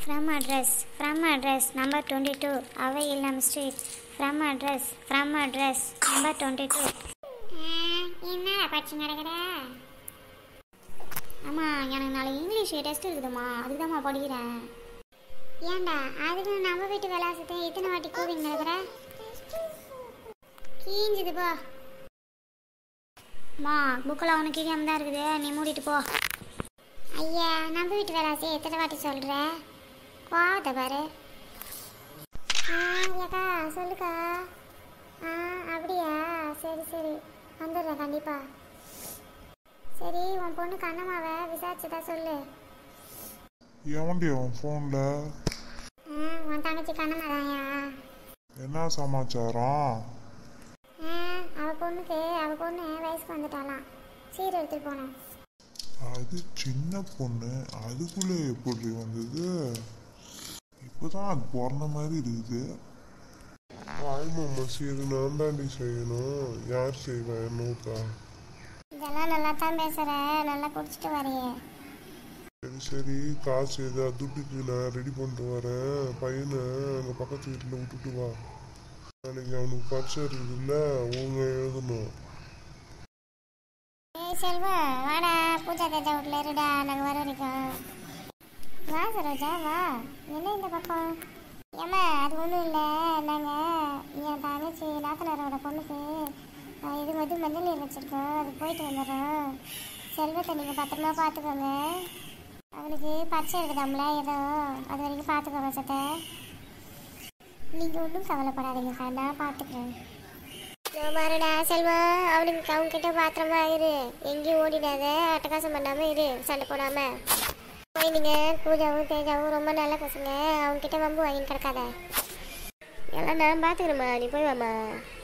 From address, from address number 22, Avai Illam Street. From address, from address number 22. என்னடா படிச்சு நடக்கிற அம்மா எனக்கு நாளைக்கு இங்கிலீஷ் டெஸ்ட் இருக்குதும்மா அதுதாம்மா படிக்கிறேன் ஏன்டா அதுக்கு நம்ம வீட்டு விளாசத்தை எத்தனை வாட்டி கூவிங் நடக்கிற கீஞ்சுது போ அம்மா புக்கில் உனக்கு கீழாம தான் இருக்குது நீ மூடிட்டு போ ஐயா நம்ம வீட்டு வேலாசி எத்தனை வாட்டி சொல்கிற கோவத்தை பாரு ஆ ஏக்கா சொல்லுக்கா ஆ அப்படியா சரி சரி வந்துடுறேன் கண்டிப்பா சரி உன் பொண்ணு கண்ணம்மாவை விசாரிச்சதா சொல்லு எவன்டி அவன் ஃபோனில் ஆ உன் தங்கச்சி கண்ணம்மா தான்யா என்ன சமாச்சாரம் ஆ அவ பொண்ணுக்கு அவ பொண்ணு வயசுக்கு வந்துட்டாலாம் சீர் எடுத்துட்டு போனோம் அது சின்ன பொண்ணு அதுக்குள்ளே எப்படி வந்தது இப்போதான் அது பிறந்த மாதிரி இருக்குது ஆமாம்மா சரி நான் தாண்டி செய்யணும் யார் செய்வா என்னக்கா இதெல்லாம் நல்லா தான் பேசுற நல்லா குடிச்சிட்டு வரையே சரி சரி காசு ஏதா துட்டுக்கு நான் ரெடி பண்ணிட்டு வரேன் பையனை அங்கே பக்கத்து வீட்டில் விட்டுட்டு வா நாளைக்கு அவனுக்கு பரிசை இருக்குதுல்ல ஒழுங்கா எழுதணும் ஏய் செல்வா வாடா பூஜா தேஜா வீட்டில் இருடா நாங்கள் வர வரைக்கும் வா சரோஜா வா என்ன இந்த பக்கம் ஏம்மா அது ஒன்றும் இல்லை நாங்கள் என் தங்கச்சி நாத்தனாரோட பொண்ணுக்கு அஹ், இது வந்து மஞ்சள் நீர் வச்சுருக்கோம் அது போயிட்டு வந்துடுறோம் செல்வத்தை நீங்கள் பத்திரமா பார்த்துக்கோங்க அவனுக்கு பரிச்சை இருக்குதாம்ல ஏதோ அது வரைக்கும் பார்த்துக்கோங்க சத்தை நீங்கள் ஒன்றும் கவலைப்படாதீங்க நான் பார்த்துக்கிறேன் நான் வரடா செல்வா அவனுக்கு அவங்க கிட்ட பாத்திரமா இரு எங்கேயும் ஓடிடாத அட்டகாசம் பண்ணாம இரு சண்டை போடாம போய் நீங்க பூஜாவும் தேஜாவும் ரொம்ப நல்ல பசங்க அவங்க கிட்ட வம்பு வாங்கி கிடக்காத எல்லாம் நான் பாத்துக்கிறேம்மா நீ போய் வாமா